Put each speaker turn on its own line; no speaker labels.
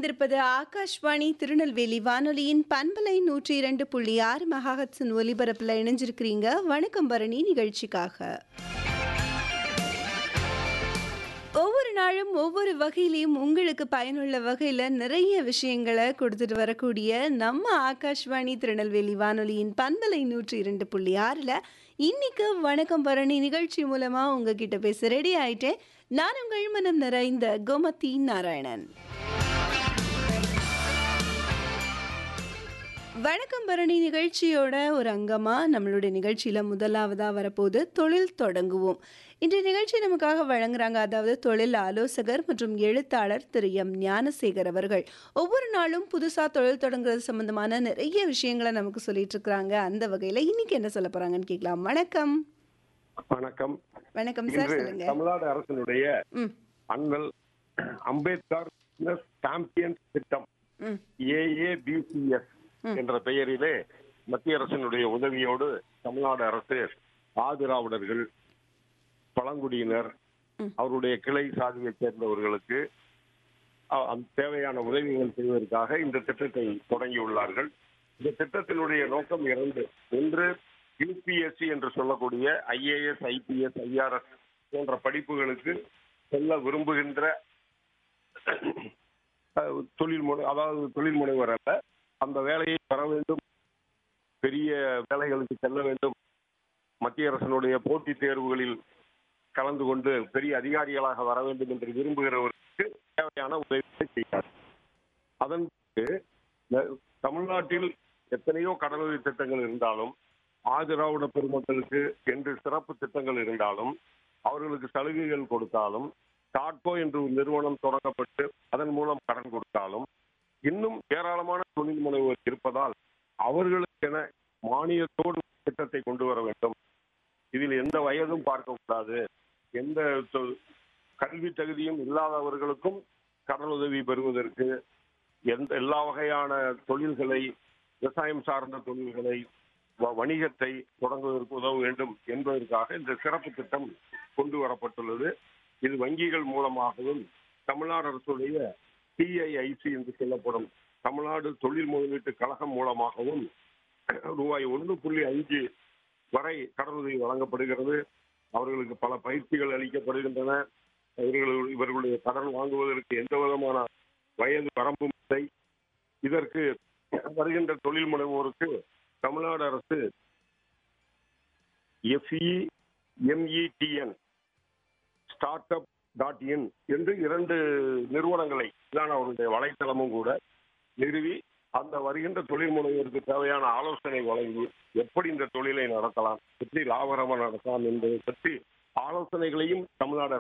இணைந்திருப்பது ஆகாஷ்வாணி திருநெல்வேலி வானொலியின் பண்பலை நூற்றி இரண்டு புள்ளி ஆறு மெகாஹட்ஸின் ஒலிபரப்பில் இணைஞ்சிருக்கிறீங்க வணக்கம் பரணி நிகழ்ச்சிக்காக ஒவ்வொரு நாளும் ஒவ்வொரு வகையிலையும் உங்களுக்கு பயனுள்ள வகையில் நிறைய விஷயங்களை கொடுத்துட்டு வரக்கூடிய நம்ம ஆகாஷ்வாணி திருநெல்வேலி வானொலியின் பண்பலை நூற்றி இரண்டு புள்ளி ஆறில் இன்னைக்கு வணக்கம் பரணி நிகழ்ச்சி மூலமாக உங்ககிட்ட பேச ரெடி ஆயிட்டேன் நான் உங்கள் மனம் நிறைந்த கோமதி நாராயணன் வணக்கம் பரணி நிகழ்ச்சியோட ஒரு அங்கமாக நம்மளுடைய நிகழ்ச்சியில் முதலாவதாக வரப்போது தொழில் தொடங்குவோம் இன்றைய நிகழ்ச்சி நமக்காக வழங்குறாங்க அதாவது தொழில் ஆலோசகர் மற்றும் எழுத்தாளர் திரு எம் ஞானசேகர் அவர்கள் ஒவ்வொரு நாளும் புதுசாக தொழில் தொடங்குறது சம்பந்தமான நிறைய விஷயங்களை நமக்கு சொல்லிட்டு இருக்கிறாங்க அந்த வகையில் இன்னைக்கு என்ன சொல்ல போறாங்கன்னு கேட்கலாம் வணக்கம்
வணக்கம்
வணக்கம் சார்
இன்று
சொல்லுங்க
தமிழ்நாடு அரசினுடைய
ம்
அண்ணல் அம்பேத்கர் பிசினஸ் சாம்பியன்ஸ் திட்டம்
ம்
ஏஏபிசிஎஸ் என்ற பெயரிலே மத்திய அரசினுடைய உதவியோடு தமிழ்நாடு அரசு ஆதிராவிடர்கள் பழங்குடியினர்
ம்.
அவருடைய கிளை சாதியைச் சேர்ந்தவர்களுக்கு அ- அந்த தேவையான உதவிகள் செய்வதற்காக இந்த திட்டத்தை தொடங்கியுள்ளார்கள் இந்த திட்டத்தினுடைய நோக்கம் இரண்டு ஒன்று யூபிஎஸ்சி என்று சொல்லக்கூடிய ஐஏஎஸ் ஐபிஎஸ் ஐஆர்எஸ் போன்ற படிப்புகளுக்கு செல்ல விரும்புகின்ற அஹ், தொழில் முனை அதாவது தொழில் முனைவர் அல்ல அந்த வேலையை பெற வேண்டும் பெரிய வேலைகளுக்கு செல்ல வேண்டும் மத்திய அரசினுடைய போட்டித் தேர்வுகளில் கலந்து கொண்டு பெரிய அதிகாரிகளாக வர வேண்டும் என்று விரும்புகிறவர்களுக்கு தேவையான உதவிகளை செய்கிறார் அதன் பிறகு இந்த தமிழ்நாட்டில் எத்தனையோ கடனுதவி திட்டங்கள் இருந்தாலும் ஆதிராவிட பெருமக்களுக்கு என்று சிறப்பு திட்டங்கள் இருந்தாலும் அவர்களுக்கு சலுகைகள் கொடுத்தாலும் டாட்கோ என்று ஒரு நிறுவனம் தொடங்கப்பட்டு அதன் மூலம் கடன் கொடுத்தாலும் இன்னும் ஏராளமான தொழில் முனைவோர் இருப்பதால் அவர்களுக்கென மானியத்தோடு திட்டத்தை கொண்டு வர வேண்டும் இதில் எந்த வயதும் பார்க்கக்கூடாது எந்த தொ- கல்வி தகுதியும் இல்லாதவர்களுக்கும் கடனுதவி பெறுவதற்கு எந்த எல்லா வகையான தொழில்களை விவசாயம் சார்ந்த தொழில்களை வ- வணிகத்தை தொடங்குவதற்கு உதவ வேண்டும் என்பதற்காக இந்த சிறப்பு திட்டம் கொண்டு வரப்பட்டுள்ளது இது வங்கிகள் மூலமாகவும் தமிழ்நாடு அரசுடைய டிஐஐசி என்று சொல்லப்படும் தமிழ்நாடு தொழில் முதலீட்டு கழகம் மூலமாகவும் ரூபாய் ஒன்று புள்ளி அஞ்சு வரை கடனுதவி வழங்கப்படுகிறது அவர்களுக்கு பல பயிற்சிகள் அளிக்கப்படுகின்றன இவர்கள் இவர்களுடைய கடன் வாங்குவதற்கு எந்த விதமான வயது வரம்பும் இல்லை இதற்கு வருகின்ற தொழில் முனைவோருக்கு தமிழ்நாடு அரசு FE METN startup dot in என்று இரண்டு நிறுவனங்களை தான் அவருடைய வலைத்தளமும் கூட நிறுவி அந்த வருகின்ற தொழில் முனைவோருக்கு தேவையான ஆலோசனை வழங்கி எப்படி இந்த தொழிலை நடத்தலாம் எப்படி லாபகரமாக நடத்தலாம் என்பதை பற்றி ஆலோசனைகளையும் தமிழ்நாடு